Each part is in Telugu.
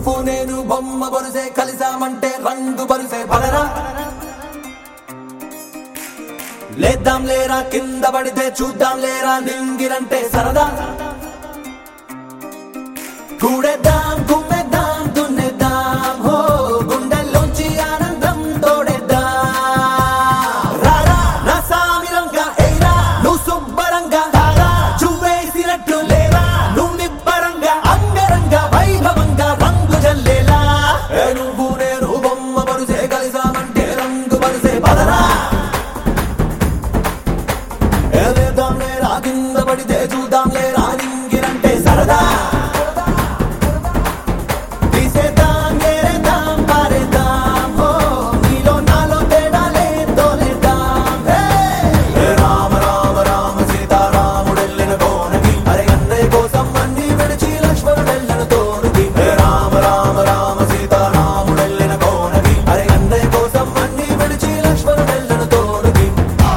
నువ్వు నేను బొమ్మ బరుసే కలిసామంటే రంగు బరుసే పడరా లేద్దాం లేరా కింద పడితే చూద్దాం లేరా నింగిరంటే సరదా కూడేద్దాం కుమ్మేద్దాం దున్నేద్దాం హో గుండెల్లోంచి ఆనందం తోడేద్దాం రారా నా సామిరంగా ఎయిరా నువ్వు శుభ్రంగా తారా చువ్వేసినట్లు లేరా నువ్వు నిబ్బరంగా అంగరంగా వైభవంగా రంగు జల్లేలా ఏ నువ్వు నేను బొమ్మ బరుసే కలిసామంటే రంగు బరుసే పదరా ఏ లేద్దాం లేరా కింద పడితే చూద్దాం లేరా నింగిరంటే సరదా తీసేద్దాం ఏరేద్దాం పారేద్దాం హో నీలో నాలో తేడాలే తోలేద్దాం హే హే రామ రామ రామ సీతారాముడెళ్ళిన కోనకి అరే అన్నయ్య కోసం అన్ని విడిచి లక్ష్మణుడెళ్ళిన తోడుకి హే రామ రామ రామ సీతారాముడెళ్ళిన కోనకి అరే అన్నయ్య కోసం అన్ని విడిచి లక్ష్మణుడెళ్ళిన తోడుకి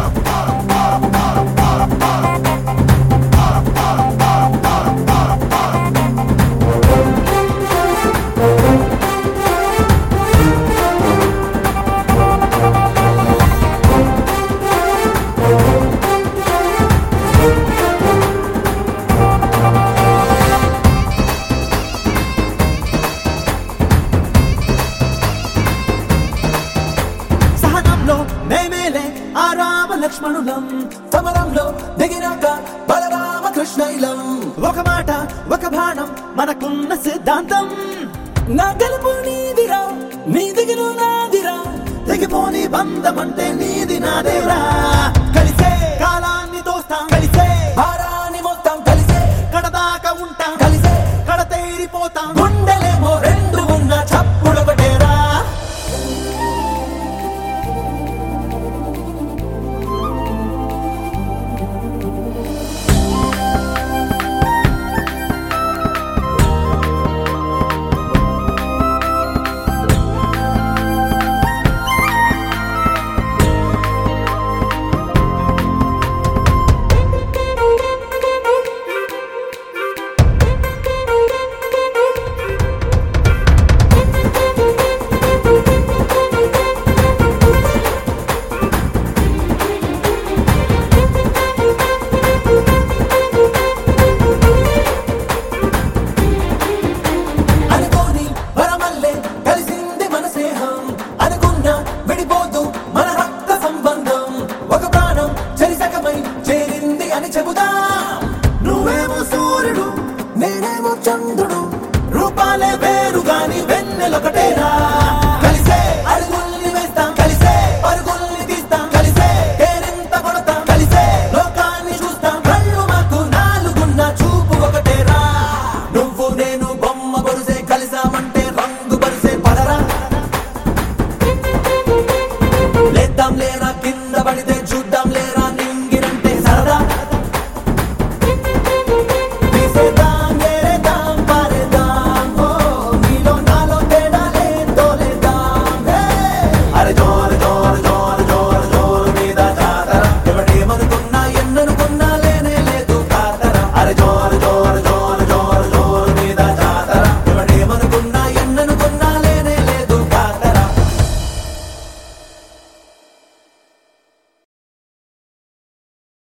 సహనంలో మేమేలే ఆ రామ లక్ష్మణులం సమరంలో దిగినాక బలరామ కృష్ణైలం ఒక మాట ఒక బాణం మనకున్న సిద్ధాంతం నా గెలుపు నీదిరా నీ దిగులు నాదిరా తెగిపోని బంధం అంటే నీది నాదేరా